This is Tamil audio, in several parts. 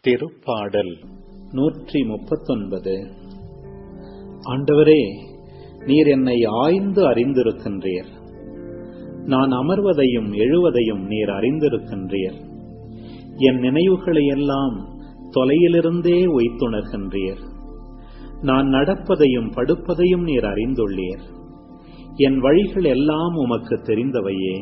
திருப்பாடல் நூற்றி முப்பத்தொன்பது ஆண்டவரே நீர் என்னை ஆய்ந்து அறிந்திருக்கின்றீர் நான் அமர்வதையும் எழுவதையும் நீர் அறிந்திருக்கின்றீர் என் நினைவுகளை எல்லாம் தொலையிலிருந்தே வைத்துணர்கின்றீர் நான் நடப்பதையும் படுப்பதையும் நீர் அறிந்துள்ளீர் என் வழிகள் எல்லாம் உமக்கு தெரிந்தவையே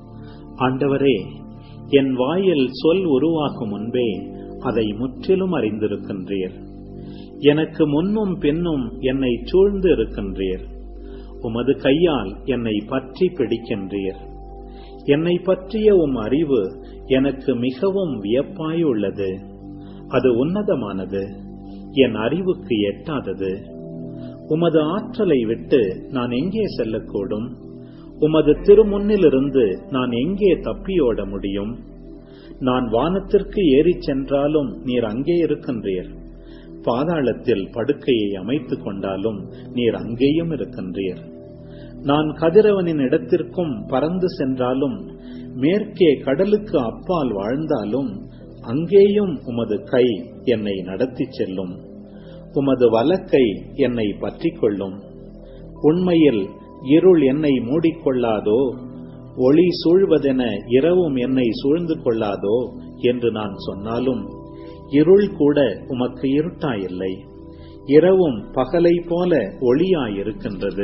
ஆண்டவரே என் வாயில் சொல் உருவாகும் முன்பே அதை முற்றிலும் அறிந்திருக்கின்றீர் எனக்கு முன்னும் பின்னும் என்னை சூழ்ந்து இருக்கின்றீர் உமது கையால் என்னை பற்றி பிடிக்கின்றீர் என்னை பற்றிய உம் அறிவு எனக்கு மிகவும் வியப்பாய் உள்ளது அது உன்னதமானது என் அறிவுக்கு எட்டாதது உமது ஆற்றலை விட்டு நான் எங்கே செல்லக்கூடும் உமது திருமுன்னிலிருந்து நான் எங்கே தப்பியோட முடியும் நான் வானத்திற்கு ஏறிச் சென்றாலும் நீர் அங்கே இருக்கின்றீர் பாதாளத்தில் படுக்கையை அமைத்துக் கொண்டாலும் நீர் அங்கேயும் இருக்கின்றீர் நான் கதிரவனின் இடத்திற்கும் பறந்து சென்றாலும் மேற்கே கடலுக்கு அப்பால் வாழ்ந்தாலும் அங்கேயும் உமது கை என்னை நடத்திச் செல்லும் உமது வலக்கை என்னை பற்றிக் கொள்ளும் உண்மையில் இருள் என்னை மூடிக்கொள்ளாதோ ஒளி சூழ்வதென இரவும் என்னை சூழ்ந்து கொள்ளாதோ என்று நான் சொன்னாலும் இருள் கூட உமக்கு இருட்டாயில்லை இரவும் பகலை போல ஒளியாயிருக்கின்றது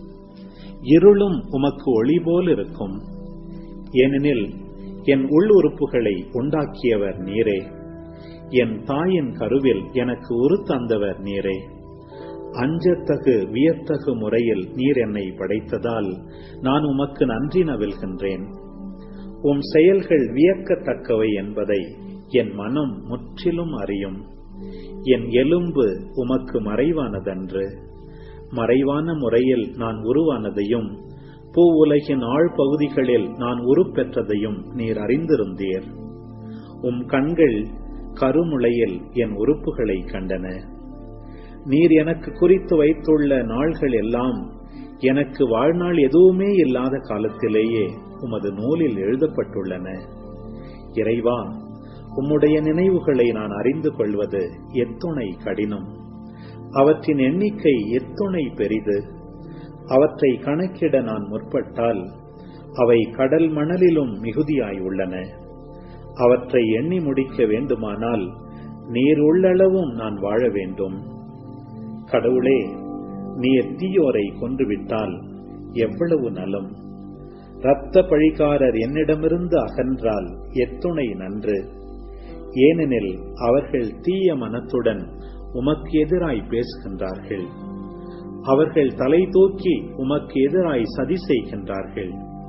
இருளும் உமக்கு ஒளி போல் இருக்கும் ஏனெனில் என் உள் உறுப்புகளை உண்டாக்கியவர் நீரே என் தாயின் கருவில் எனக்கு உரு தந்தவர் நீரே அஞ்சத்தகு வியத்தகு முறையில் நீர் என்னை படைத்ததால் நான் உமக்கு நன்றி நவில்கின்றேன் உம் செயல்கள் வியக்கத்தக்கவை என்பதை என் மனம் முற்றிலும் அறியும் என் எலும்பு உமக்கு மறைவானதன்று மறைவான முறையில் நான் உருவானதையும் பூ உலகின் ஆழ்பகுதிகளில் நான் உருப்பெற்றதையும் நீர் அறிந்திருந்தீர் உம் கண்கள் கருமுளையில் என் உறுப்புகளை கண்டன நீர் எனக்கு குறித்து வைத்துள்ள நாள்கள் எல்லாம் எனக்கு வாழ்நாள் எதுவுமே இல்லாத காலத்திலேயே உமது நூலில் எழுதப்பட்டுள்ளன இறைவா உம்முடைய நினைவுகளை நான் அறிந்து கொள்வது எத்துணை கடினம் அவற்றின் எண்ணிக்கை எத்துணை பெரிது அவற்றை கணக்கிட நான் முற்பட்டால் அவை கடல் மணலிலும் மிகுதியாய் உள்ளன அவற்றை எண்ணி முடிக்க வேண்டுமானால் நீர் உள்ளளவும் நான் வாழ வேண்டும் கடவுளே நீர் தீயோரை கொன்றுவிட்டால் எவ்வளவு நலம் இரத்த பழிகாரர் என்னிடமிருந்து அகன்றால் எத்துணை நன்று ஏனெனில் அவர்கள் தீய மனத்துடன் உமக்கு எதிராய் பேசுகின்றார்கள் அவர்கள் தலை தூக்கி உமக்கு எதிராய் சதி செய்கின்றார்கள்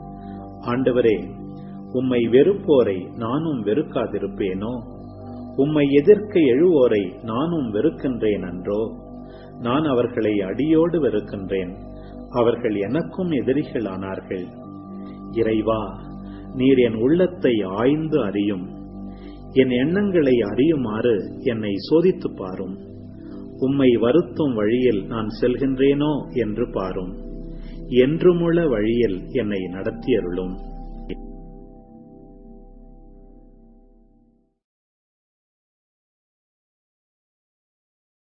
ஆண்டவரே உம்மை வெறுப்போரை நானும் வெறுக்காதிருப்பேனோ உம்மை எதிர்க்க எழுவோரை நானும் வெறுக்கின்றேன் அன்றோ நான் அவர்களை அடியோடு வெறுக்கின்றேன் அவர்கள் எனக்கும் எதிரிகளானார்கள் இறைவா நீர் என் உள்ளத்தை ஆய்ந்து அறியும் என் எண்ணங்களை அறியுமாறு என்னை சோதித்து பாரும் உம்மை வருத்தும் வழியில் நான் செல்கின்றேனோ என்று பாரும் என்றுமுள்ள வழியில் என்னை நடத்தியருளும்